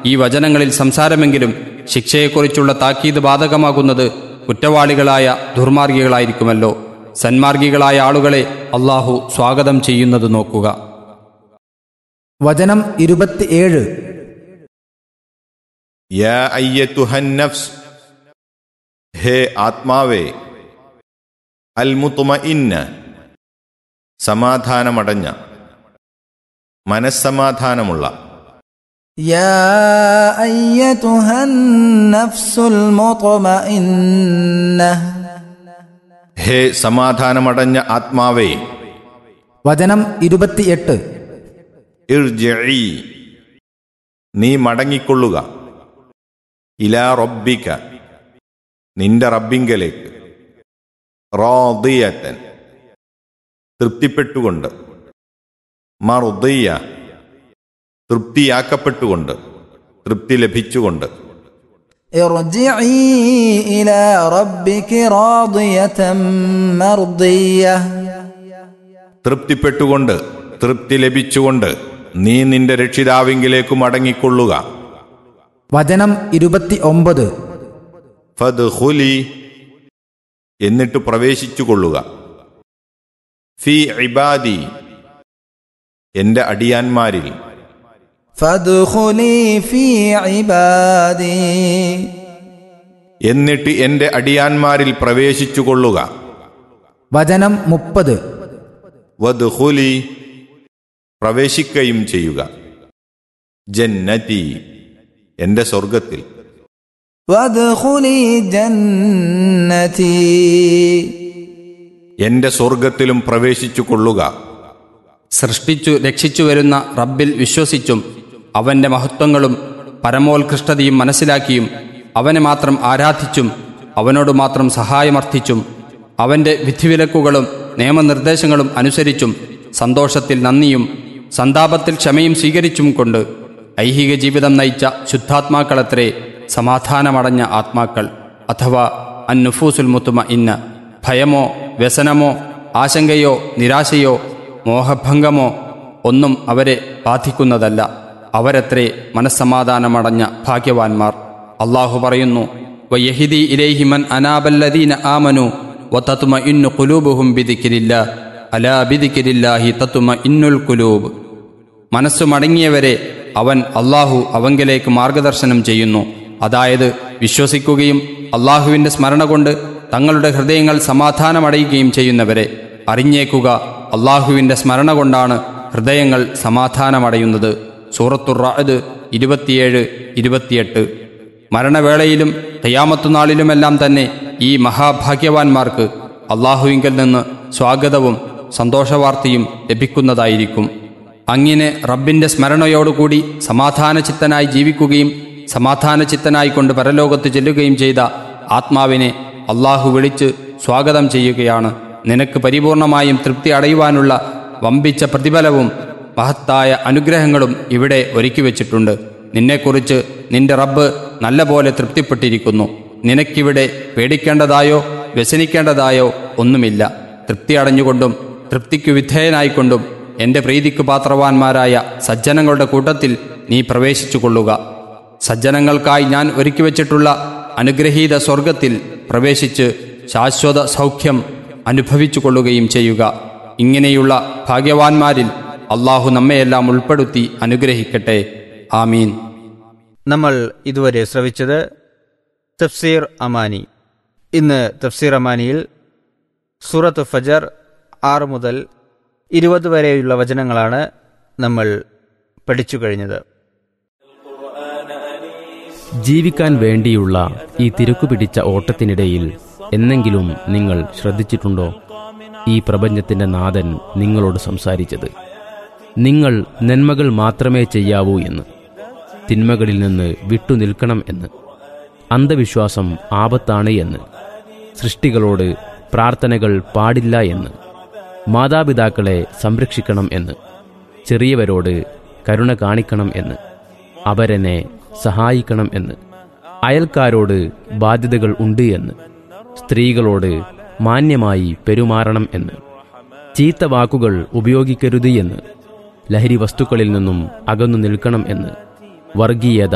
ഈ വചനങ്ങളിൽ സംസാരമെങ്കിലും ശിക്ഷയെക്കുറിച്ചുള്ള താക്കീത് ബാധകമാകുന്നത് കുറ്റവാളികളായ ദുർമാർഗികളായിരിക്കുമല്ലോ സന്മാർഗികളായ ആളുകളെ അള്ളാഹു സ്വാഗതം ചെയ്യുന്നത് നോക്കുക വചനം ഇരുപത്തിയേഴ് യാ അയ്യത്തുഹൻ നഫ്സ് ഹേ ആത്മാവേ അൽമുത്തുമ ഇന്ന സമാധാനമടഞ്ഞ മനസ്സമാധാനമുള്ള يا أيتها النفس المطمئنة ഹേ സമാധാനമടഞ്ഞ ആത്മാവേ വചനം ഇരുപത്തിയെട്ട് ഇർജഇ നീ മടങ്ങിക്കൊള്ളുക ഇലാ റബ്ബിക നിന്റെ റബ്ബിങ്കലേക്ക് റാദിയത്തൻ തൃപ്തിപ്പെട്ടുകൊണ്ട് മറുദയ്യ തൃപ്തിയാക്കപ്പെട്ടുകൊണ്ട് തൃപ്തി ലഭിച്ചുകൊണ്ട് ارجعي إلى ربك راضية مرضية തൃപ്തിപ്പെട്ടുകൊണ്ട് തൃപ്തി ലഭിച്ചുകൊണ്ട് നീ നിന്റെ രക്ഷിതാവിങ്കിലേക്ക് മടങ്ങിക്കൊള്ളുക വചനം ഇരുപത്തി ഒമ്പത് ഫദ്ഖുലി എന്നിട്ട് പ്രവേശിച്ചുകൊള്ളുക ഫി ഇബാദി എന്റെ അടിയാന്മാരിൽ فادخلي في عبادي എന്നിട്ട് എന്റെ അടിയാന്മാരിൽ പ്രവേശിച്ചുകൊള്ളുക വചനം മുപ്പത് വദ്ഖുലി പ്രവേശിക്കുകയും ചെയ്യുക ജന്നതി എന്റെ സ്വർഗത്തിൽ وادخلي جنتي എന്റെ സ്വർഗത്തിലും പ്രവേശിച്ചുകൊള്ളുക സൃഷ്ടിച്ചു രക്ഷിച്ചു വരുന്ന റബ്ബിൽ വിശ്വസിച്ചും അവന്റെ മഹത്വങ്ങളും പരമോത്കൃഷ്ടതയും മനസ്സിലാക്കിയും അവനെ മാത്രം ആരാധിച്ചും അവനോട് മാത്രം സഹായമർത്ഥിച്ചും അവന്റെ വിധിവിലക്കുകളും നിയമനിർദ്ദേശങ്ങളും അനുസരിച്ചും സന്തോഷത്തിൽ നന്ദിയും സന്താപത്തിൽ ക്ഷമയും സ്വീകരിച്ചും കൊണ്ട് ഐഹിക ജീവിതം നയിച്ച ശുദ്ധാത്മാക്കളത്രേ സമാധാനമടഞ്ഞ ആത്മാക്കൾ അഥവാ അന്നുഫൂസുൽ മുത്തുമ ഇന്ന ഭയമോ വ്യസനമോ ആശങ്കയോ നിരാശയോ മോഹഭംഗമോ ഒന്നും അവരെ ബാധിക്കുന്നതല്ല അവരത്രേ മനസ്സമാധാനമടഞ്ഞ ഭാഗ്യവാന്മാർ അള്ളാഹു പറയുന്നു വയഹിദി ഇലേഹിമൻ അനാബല്ലദീന ആമനു വതത്മ ഇന്നു കുലൂബുഹും ബിദിക്കിരില്ല അലാ ബിദിക്കിരില്ലാഹി തത്തുമ ഇന്നുൽ കുലൂബ് മനസ്സു മടങ്ങിയവരെ അവൻ അള്ളാഹു അവങ്കിലേക്ക് മാർഗദർശനം ചെയ്യുന്നു അതായത് വിശ്വസിക്കുകയും അള്ളാഹുവിൻ്റെ സ്മരണ കൊണ്ട് തങ്ങളുടെ ഹൃദയങ്ങൾ സമാധാനമടയുകയും ചെയ്യുന്നവരെ അറിഞ്ഞേക്കുക അള്ളാഹുവിൻ്റെ സ്മരണ കൊണ്ടാണ് ഹൃദയങ്ങൾ സമാധാനമടയുന്നത് സൂറത്തുർ റായത് ഇരുപത്തിയേഴ് ഇരുപത്തിയെട്ട് മരണവേളയിലും തയ്യാമത്തുനാളിലുമെല്ലാം തന്നെ ഈ മഹാഭാഗ്യവാന്മാർക്ക് അള്ളാഹുവിങ്കൽ നിന്ന് സ്വാഗതവും സന്തോഷവാർത്തയും ലഭിക്കുന്നതായിരിക്കും അങ്ങിനെ റബ്ബിന്റെ സ്മരണയോടുകൂടി സമാധാനചിത്തനായി ജീവിക്കുകയും സമാധാനചിത്തനായി കൊണ്ട് പരലോകത്ത് ചെല്ലുകയും ചെയ്ത ആത്മാവിനെ അള്ളാഹു വിളിച്ച് സ്വാഗതം ചെയ്യുകയാണ് നിനക്ക് പരിപൂർണമായും തൃപ്തി അടയുവാനുള്ള വമ്പിച്ച പ്രതിഫലവും മഹത്തായ അനുഗ്രഹങ്ങളും ഇവിടെ ഒരുക്കി വച്ചിട്ടുണ്ട് നിന്നെക്കുറിച്ച് നിന്റെ റബ്ബ് നല്ല പോലെ തൃപ്തിപ്പെട്ടിരിക്കുന്നു നിനക്കിവിടെ പേടിക്കേണ്ടതായോ വ്യസനിക്കേണ്ടതായോ ഒന്നുമില്ല തൃപ്തി അടഞ്ഞുകൊണ്ടും തൃപ്തിക്കു വിധേയനായിക്കൊണ്ടും എന്റെ പ്രീതിക്ക് പാത്രവാന്മാരായ സജ്ജനങ്ങളുടെ കൂട്ടത്തിൽ നീ പ്രവേശിച്ചു കൊള്ളുക സജ്ജനങ്ങൾക്കായി ഞാൻ ഒരുക്കി വച്ചിട്ടുള്ള അനുഗ്രഹീത സ്വർഗത്തിൽ പ്രവേശിച്ച് ശാശ്വത സൗഖ്യം അനുഭവിച്ചു കൊള്ളുകയും ചെയ്യുക ഇങ്ങനെയുള്ള ഭാഗ്യവാന്മാരിൽ അള്ളാഹു നമ്മയെല്ലാം ഉൾപ്പെടുത്തി അനുഗ്രഹിക്കട്ടെ ആമീൻ നമ്മൾ ഇതുവരെ ശ്രവിച്ചത് തഫ്സീർ അമാനി ഇന്ന് തഫ്സീർ അമാനിയിൽ സൂറത്ത് ഫജർ ആറ് മുതൽ ഇരുപത് വരെയുള്ള വചനങ്ങളാണ് നമ്മൾ പഠിച്ചു കഴിഞ്ഞത് ജീവിക്കാൻ വേണ്ടിയുള്ള ഈ തിരക്കുപിടിച്ച ഓട്ടത്തിനിടയിൽ എന്നെങ്കിലും നിങ്ങൾ ശ്രദ്ധിച്ചിട്ടുണ്ടോ ഈ പ്രപഞ്ചത്തിന്റെ നാഥൻ നിങ്ങളോട് സംസാരിച്ചത് നിങ്ങൾ നന്മകൾ മാത്രമേ ചെയ്യാവൂ എന്ന് തിന്മകളിൽ നിന്ന് വിട്ടുനിൽക്കണം എന്ന് അന്ധവിശ്വാസം ആപത്താണ് എന്ന് സൃഷ്ടികളോട് പ്രാർത്ഥനകൾ പാടില്ല എന്ന് മാതാപിതാക്കളെ സംരക്ഷിക്കണം എന്ന് ചെറിയവരോട് കരുണ കാണിക്കണം എന്ന് അവരെന്നെ സഹായിക്കണം എന്ന് അയൽക്കാരോട് ബാധ്യതകൾ ഉണ്ട് എന്ന് സ്ത്രീകളോട് മാന്യമായി പെരുമാറണം എന്ന് ചീത്ത വാക്കുകൾ ഉപയോഗിക്കരുത് എന്ന് ലഹരി വസ്തുക്കളിൽ നിന്നും അകന്നു നിൽക്കണം എന്ന് വർഗീയത